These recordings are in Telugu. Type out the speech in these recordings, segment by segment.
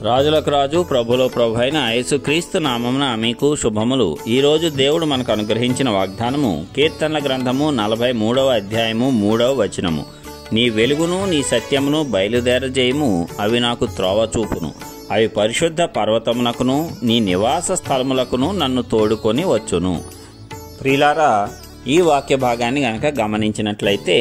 రాజులకు రాజు ప్రభులో ప్రభు అయిన యేసుక్రీస్తు నామమున మీకు శుభములు ఈ రోజు దేవుడు మనకు అనుగ్రహించిన వాగ్దానము కీర్తనల గ్రంథము నలభై మూడవ అధ్యాయము మూడవ వచనము నీ వెలుగును నీ సత్యమును బయలుదేరజేయము అవి నాకు త్రోవ చూపును అవి పరిశుద్ధ పర్వతమునకును నీ నివాస స్థలములకును నన్ను తోడుకొని వచ్చును ప్రియులారా ఈ వాక్య భాగాన్ని గనక గమనించినట్లయితే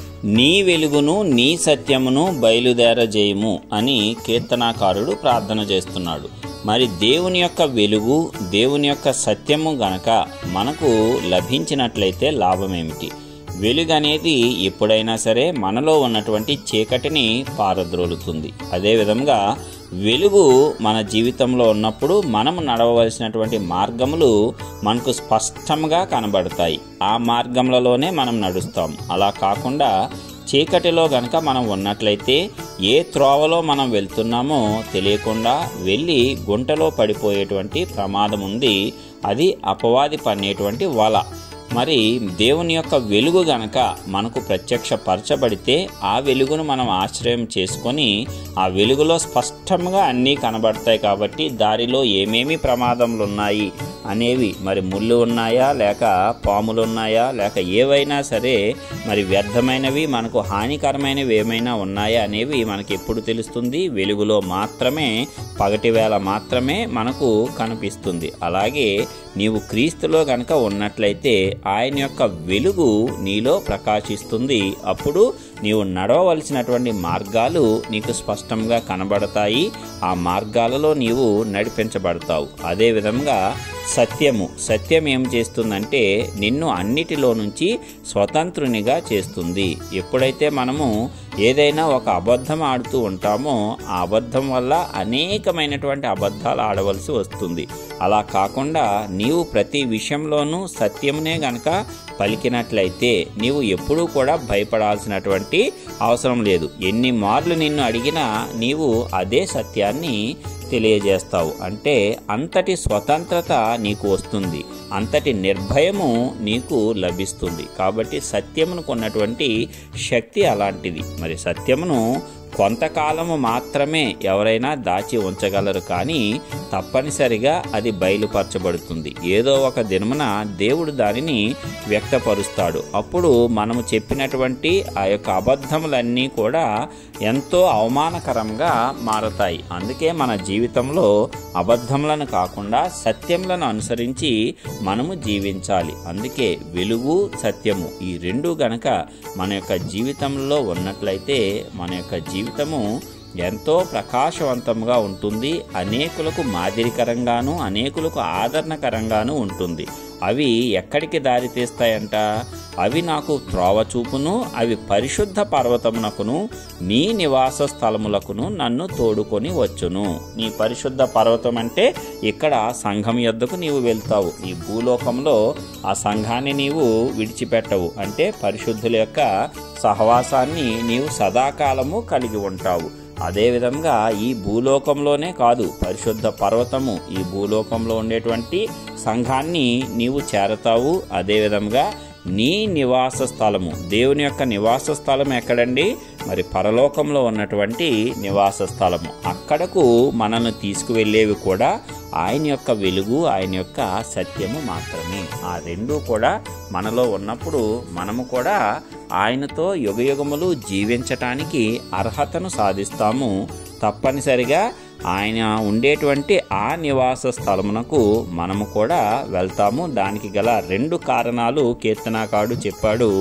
నీ వెలుగును నీ సత్యమును బయలుదేరజేయము అని కీర్తనాకారుడు ప్రార్థన చేస్తున్నాడు మరి దేవుని యొక్క వెలుగు దేవుని యొక్క సత్యము గనక మనకు లభించినట్లయితే లాభమేమిటి వెలుగు అనేది ఎప్పుడైనా సరే మనలో ఉన్నటువంటి చీకటిని పారద్రోలుతుంది అదేవిధంగా వెలుగు మన జీవితంలో ఉన్నప్పుడు మనము నడవవలసినటువంటి మార్గములు మనకు స్పష్టంగా కనబడతాయి ఆ మార్గములలోనే మనం నడుస్తాం అలా కాకుండా చీకటిలో గనక మనం ఉన్నట్లయితే ఏ త్రోవలో మనం వెళ్తున్నామో తెలియకుండా వెళ్ళి గుంటలో పడిపోయేటువంటి ప్రమాదం ఉంది అది అపవాది పన్నేటువంటి వల మరి దేవుని యొక్క వెలుగు గనక మనకు ప్రత్యక్షపరచబడితే ఆ వెలుగును మనం ఆశ్రయం చేసుకొని ఆ వెలుగులో స్పష్టంగా అన్నీ కనబడతాయి కాబట్టి దారిలో ఏమేమి ప్రమాదములు ఉన్నాయి అనేవి మరి ముళ్ళు ఉన్నాయా లేక పాములు ఉన్నాయా లేక ఏవైనా సరే మరి వ్యర్థమైనవి మనకు హానికరమైనవి ఏమైనా ఉన్నాయా అనేవి మనకి ఎప్పుడు తెలుస్తుంది వెలుగులో మాత్రమే పగటి వేళ మాత్రమే మనకు కనిపిస్తుంది అలాగే నీవు క్రీస్తులో గనక ఉన్నట్లయితే ఆయన యొక్క వెలుగు నీలో ప్రకాశిస్తుంది అప్పుడు నీవు నడవవలసినటువంటి మార్గాలు నీకు స్పష్టంగా కనబడతాయి ఆ మార్గాలలో నీవు నడిపించబడతావు అదేవిధంగా సత్యము సత్యం ఏం చేస్తుందంటే నిన్ను అన్నిటిలో నుంచి స్వతంత్రునిగా చేస్తుంది ఎప్పుడైతే మనము ఏదైనా ఒక అబద్ధం ఆడుతూ ఉంటామో ఆ అబద్ధం వల్ల అనేకమైనటువంటి అబద్ధాలు ఆడవలసి వస్తుంది అలా కాకుండా నీవు ప్రతి విషయంలోనూ సత్యమునే గనక పలికినట్లయితే నీవు ఎప్పుడూ కూడా భయపడాల్సినటువంటి అవసరం లేదు ఎన్ని మార్లు నిన్ను అడిగినా నీవు అదే సత్యాన్ని తెలియజేస్తావు అంటే అంతటి స్వతంత్రత నీకు వస్తుంది అంతటి నిర్భయము నీకు లభిస్తుంది కాబట్టి సత్యమును కొన్నటువంటి శక్తి అలాంటిది మరి సత్యమును కొంతకాలము మాత్రమే ఎవరైనా దాచి ఉంచగలరు కానీ తప్పనిసరిగా అది బయలుపరచబడుతుంది ఏదో ఒక దినమున దేవుడు దానిని వ్యక్తపరుస్తాడు అప్పుడు మనము చెప్పినటువంటి ఆ యొక్క అబద్ధములన్నీ కూడా ఎంతో అవమానకరంగా మారతాయి అందుకే మన జీవితంలో అబద్ధములను కాకుండా సత్యములను అనుసరించి మనము జీవించాలి అందుకే వెలుగు సత్యము ఈ రెండు గనక మన యొక్క జీవితంలో ఉన్నట్లయితే మన యొక్క జీవితము ఎంతో ప్రకాశవంతంగా ఉంటుంది అనేకులకు మాదిరికరంగాను అనేకులకు ఆదరణకరంగాను ఉంటుంది అవి ఎక్కడికి దారి తీస్తాయంట అవి నాకు త్రోవ చూపును అవి పరిశుద్ధ పర్వతమునకును నీ నివాస స్థలములకును నన్ను తోడుకొని వచ్చును నీ పరిశుద్ధ పర్వతం అంటే ఇక్కడ సంఘం యొద్దకు నీవు వెళ్తావు ఈ భూలోకంలో ఆ సంఘాన్ని నీవు విడిచిపెట్టవు అంటే పరిశుద్ధుల యొక్క సహవాసాన్ని నీవు సదాకాలము కలిగి ఉంటావు అదేవిధంగా ఈ భూలోకంలోనే కాదు పరిశుద్ధ పర్వతము ఈ భూలోకంలో ఉండేటువంటి సంఘాన్ని నీవు చేరతావు అదేవిధంగా నీ నివాస స్థలము దేవుని యొక్క నివాస స్థలం ఎక్కడండి మరి పరలోకంలో ఉన్నటువంటి నివాస స్థలము అక్కడకు మనల్ని తీసుకువెళ్ళేవి కూడా ఆయన యొక్క వెలుగు ఆయన యొక్క సత్యము మాత్రమే ఆ రెండు కూడా మనలో ఉన్నప్పుడు మనము కూడా ఆయనతో యుగయుగములు జీవించటానికి అర్హతను సాధిస్తాము తప్పనిసరిగా ఆయన ఉండేటువంటి ఆ నివాస స్థలమునకు మనము కూడా వెళ్తాము దానికి గల రెండు కారణాలు కీర్తనాకాడు చెప్పాడు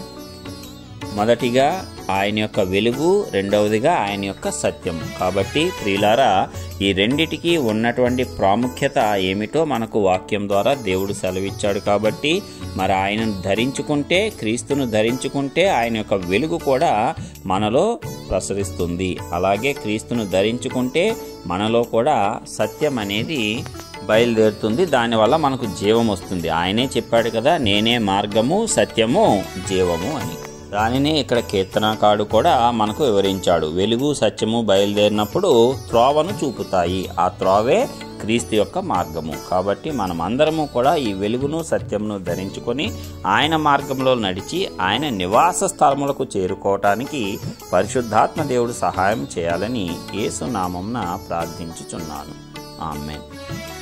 మొదటిగా ఆయన యొక్క వెలుగు రెండవదిగా ఆయన యొక్క సత్యం కాబట్టి ప్రియులారా ఈ రెండిటికి ఉన్నటువంటి ప్రాముఖ్యత ఏమిటో మనకు వాక్యం ద్వారా దేవుడు సెలవిచ్చాడు కాబట్టి మరి ఆయనను ధరించుకుంటే క్రీస్తును ధరించుకుంటే ఆయన యొక్క వెలుగు కూడా మనలో ప్రసరిస్తుంది అలాగే క్రీస్తును ధరించుకుంటే మనలో కూడా సత్యం అనేది బయలుదేరుతుంది దానివల్ల మనకు జీవం వస్తుంది ఆయనే చెప్పాడు కదా నేనే మార్గము సత్యము జీవము అని దానినే ఇక్కడ కీర్తనకాడు కూడా మనకు వివరించాడు వెలుగు సత్యము బయలుదేరినప్పుడు త్రోవను చూపుతాయి ఆ త్రోవే క్రీస్తు యొక్క మార్గము కాబట్టి మనమందరము కూడా ఈ వెలుగును సత్యమును ధరించుకొని ఆయన మార్గంలో నడిచి ఆయన నివాస స్థలములకు చేరుకోవటానికి పరిశుద్ధాత్మ దేవుడు సహాయం చేయాలని యేసు నామంన ప్రార్థించుచున్నాను ఆమెన్